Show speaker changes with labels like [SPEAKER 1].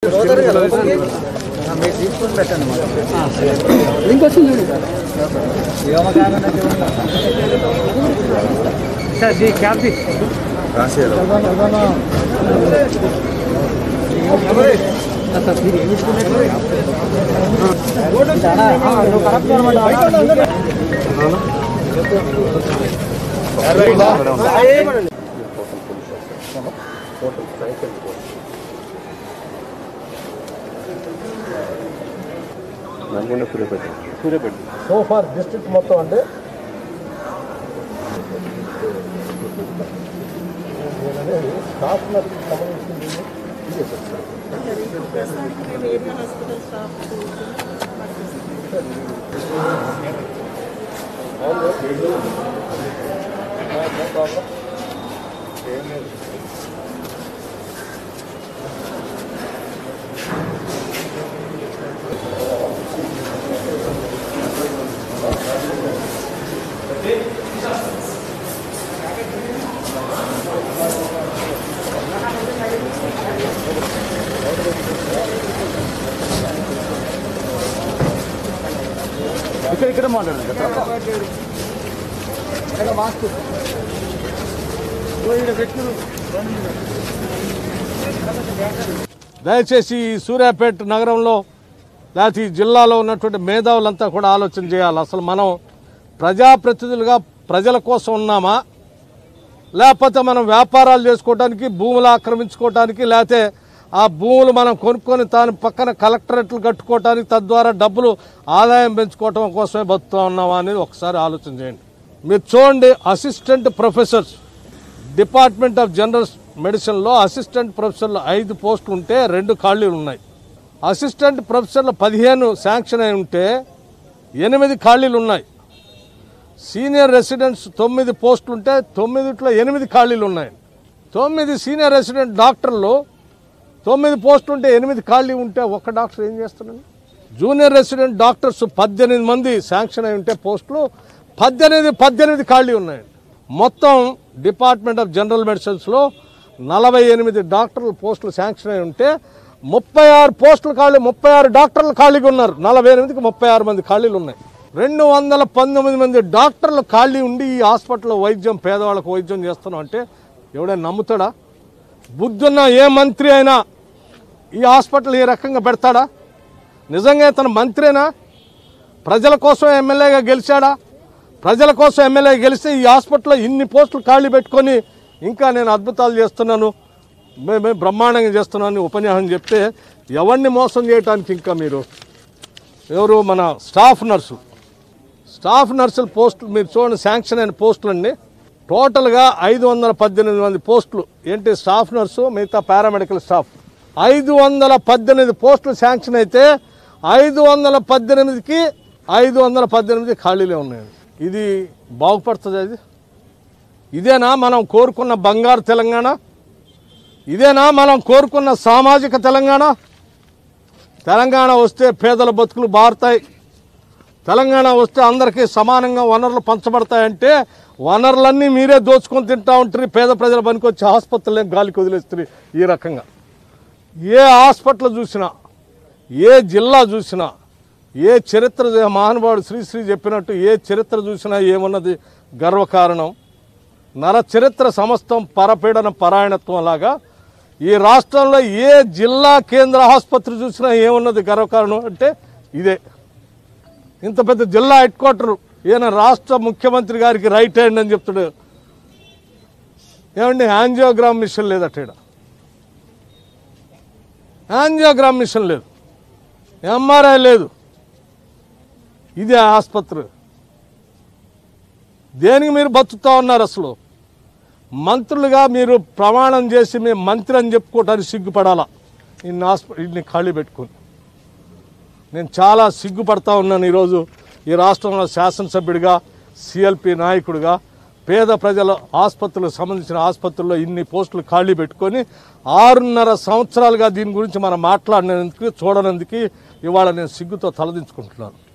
[SPEAKER 1] మీరు తీసుకొని పెట్టండి
[SPEAKER 2] లింక్ వచ్చింది చూడు sir the cab the sir మీరు ఏమి నువ్వు కరెక్ట్ అనమాట
[SPEAKER 3] Nalgonda Suryapet Suryapet
[SPEAKER 4] so far district మొత్తం అంటే స్టాఫ్ నర్సుకి సంబంధించింది ఇదే సార్
[SPEAKER 5] ప్రస్తుతానికి మేము ఏరియా హాస్పిటల్ స్టాఫ్
[SPEAKER 2] ఇక్కడ ఇక్కడ మాట్లాడండి
[SPEAKER 4] దయచేసి ఈ సూర్యాపేట నగరంలో లేకపోతే ఈ జిల్లాలో ఉన్నటువంటి మేధావులంతా కూడా ఆలోచన చేయాలి అసలు మనం ప్రజాప్రతినిధులుగా ప్రజల కోసం ఉన్నామా లేకపోతే మనం వ్యాపారాలు చేసుకోవడానికి భూములు ఆక్రమించుకోవడానికి లేకపోతే ఆ భూములు మనం కొనుక్కొని దాని పక్కన కలెక్టరేట్లు కట్టుకోవడానికి తద్వారా డబ్బులు ఆదాయం పెంచుకోవటం కోసమే బతుకుతా ఉన్నామా అనేది ఒకసారి ఆలోచన చేయండి మీరు చూడండి assistant professors department of general మెడిసిన్లో అసిస్టెంట్ ప్రొఫెసర్లు ఐదు పోస్టులు ఉంటే రెండు ఖాళీలు ఉన్నాయి అసిస్టెంట్ ప్రొఫెసర్లు పదిహేను శాంక్షన్ అయి ఉంటే ఎనిమిది ఖాళీలు ఉన్నాయి సీనియర్ రెసిడెంట్స్ తొమ్మిది పోస్టులు ఉంటే తొమ్మిదిట్లో ఎనిమిది ఖాళీలు ఉన్నాయి తొమ్మిది సీనియర్ రెసిడెంట్ డాక్టర్లు తొమ్మిది పోస్టులు ఉంటే ఎనిమిది ఖాళీ ఉంటే ఒక్క డాక్టర్ ఏం చేస్తున్నాడు జూనియర్ రెసిడెంట్ డాక్టర్స్ పద్దెనిమిది మంది శాంక్షన్ అయి ఉంటే పోస్టులు పద్దెనిమిది పద్దెనిమిది ఖాళీ ఉన్నాయి మొత్తం డిపార్ట్మెంట్ ఆఫ్ జనరల్ మెడిసిన్స్లో నలభై ఎనిమిది డాక్టర్ల పోస్టులు శాంక్షన్ అయి ఉంటే ముప్పై ఆరు పోస్టులు ఖాళీ ముప్పై ఆరు డాక్టర్లు ఖాళీగా ఉన్నారు నలభై ఎనిమిదికి ముప్పై ఆరు మంది ఖాళీలు ఉన్నాయి రెండు వందల పంతొమ్మిది మంది డాక్టర్లు ఖాళీ ఉండి ఈ హాస్పిటల్లో వైద్యం పేదవాళ్ళకు వైద్యం చేస్తున్నాం అంటే ఎవడైనా నమ్ముతాడా బుద్ధున్న ఏ మంత్రి అయినా ఈ హాస్పిటల్ ఈ రకంగా పెడతాడా నిజంగా ఇతను మంత్రేనా ప్రజల కోసం ఎమ్మెల్యేగా గెలిచాడా ప్రజల కోసం ఎమ్మెల్యే గెలిస్తే ఈ హాస్పిటల్లో ఇన్ని పోస్టులు ఖాళీ పెట్టుకొని ఇంకా నేను అద్భుతాలు చేస్తున్నాను మే- మేము బ్రహ్మాండంగా చేస్తున్నాను అని ఉపన్యాసం చెప్తే ఎవరిని మోసం చేయడానికి ఇంకా మీరు ఎవరు మన స్టాఫ్ నర్సు స్టాఫ్ నర్సుల పోస్టులు మీరు చూడండి శాంక్షన్ అయిన పోస్టులు అండి టోటల్గా ఐదు వందల పద్దెనిమిది మంది పోస్టులు ఏంటి స్టాఫ్ నర్సు మిగతా పారామెడికల్ స్టాఫ్ ఐదు వందల పద్దెనిమిది పోస్టులు శాంక్షన్ అయితే ఐదు వందల పద్దెనిమిదికి ఐదు వందల పద్దెనిమిది ఖాళీలే ఉన్నాయి ఇది బాగుపడుతుంది అది ఇదేనా మనం కోరుకున్న బంగారు తెలంగాణ ఇదేనా మనం కోరుకున్న సామాజిక తెలంగాణ తెలంగాణ వస్తే పేదల బతుకులు బారుతాయి తెలంగాణ వస్తే అందరికీ సమానంగా వనరులు పంచబడతాయంటే వనరులన్నీ మీరే దోచుకొని తింటా ఉంటారు పేద ప్రజల పనికొచ్చి ఆసుపత్రులే గాలికి వదిలేస్తారు ఈ రకంగా ఏ హాస్పిటల్ చూసినా ఏ జిల్లా చూసినా ఏ చరిత్ర చూ- మహానుభావుడు శ్రీశ్రీ చెప్పినట్టు ఏ చరిత్ర చూసినా ఏమన్నది గర్వకారణం నర చరిత్ర సమస్తం పరపీడన పరాయణత్వం లాగా ఈ రాష్ట్రంలో ఏ జిల్లా కేంద్ర ఆసుపత్రి చూసినా ఏమున్నది గర్వకారణం అంటే ఇదే ఇంత పెద్ద జిల్లా హెడ్ క్వార్టర్ ఈయన రాష్ట్ర ముఖ్యమంత్రి గారికి రైట్ హ్యాండ్ అని చెప్తాడు ఏమండి యాంజియోగ్రామ్ మిషన్ లేదట ఈడ యాంజియోగ్రామ్ మిషన్ లేదు ఎంఆర్ఐ లేదు ఇదే ఆసుపత్రి దేనికి మీరు బతుకుతా ఉన్నారు అసలు మంత్రులుగా మీరు ప్రమాణం చేసి మేము మంత్రి అని చెప్పుకోవటానికి సిగ్గుపడాలా ఇన్ని హాస్పిటల్ ఇన్ని ఖాళీ పెట్టుకుని నేను చాలా సిగ్గుపడతా ఉన్నాను ఈరోజు ఈ రాష్ట్రంలో శాసనసభ్యుడిగా సిఎల్పి నాయకుడిగా పేద ప్రజల ఆసుపత్రులకు సంబంధించిన ఆసుపత్రుల్లో ఇన్ని పోస్టులు ఖాళీ పెట్టుకొని ఆరున్నర సంవత్సరాలుగా దీని గురించి మనం మాట్లాడినందుకు చూడనందుకు ఇవాళ నేను సిగ్గుతో తలదించుకుంటున్నాను